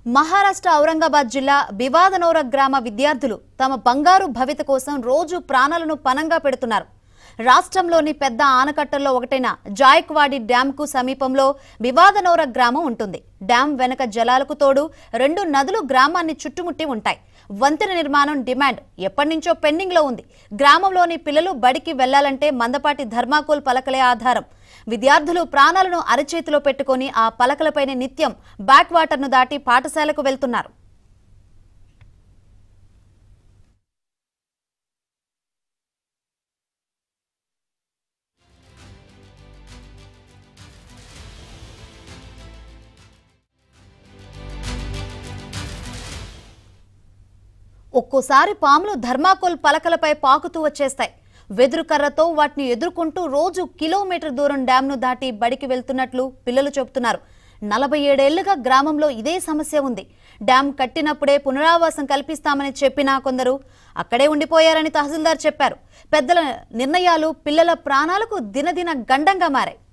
మహారాష్ట్ర ఔరంగాబాద్ జిల్లా బివాదనోర గ్రామ విద్యార్థులు తమ బంగారు భవిత కోసం రోజు ప్రాణాలను పనంగా పెడుతున్నారు రాష్ట్రంలోని పెద్ద ఆనకట్టల్లో ఒకటైన జాయక్వాడి డ్యాంకు సమీపంలో వివాదనోర గ్రామం ఉంటుంది డ్యాం వెనక జలాలకు తోడు రెండు నదులు గ్రామాన్ని చుట్టుముట్టి ఉంటాయి వంతెన నిర్మాణం డిమాండ్ ఎప్పటి నుంచో పెండింగ్ లో ఉంది గ్రామంలోని పిల్లలు బడికి వెళ్లాలంటే మందపాటి ధర్మాకోల్ పలకలే ఆధారం విద్యార్థులు ప్రాణాలను అరచేతిలో పెట్టుకొని ఆ పలకలపైన నిత్యం బ్యాక్ వాటర్ను దాటి పాఠశాలకు వెళ్తున్నారు ఒక్కోసారి పాములు ధర్మాకోల్ పలకలపై పాకుతూ వచ్చేస్తాయి వెదురు కర్రతో వాటిని ఎదుర్కొంటూ రోజు కిలోమీటర్ దూరం డ్యాంను దాటి బడికి వెళ్తున్నట్లు పిల్లలు చెబుతున్నారు నలభై ఏడేళ్లుగా గ్రామంలో ఇదే సమస్య ఉంది డ్యాం కట్టినప్పుడే పునరావాసం కల్పిస్తామని చెప్పినా కొందరు అక్కడే ఉండిపోయారని తహసీల్దార్ చెప్పారు పెద్దల నిర్ణయాలు పిల్లల ప్రాణాలకు దినదిన గండంగా మారాయి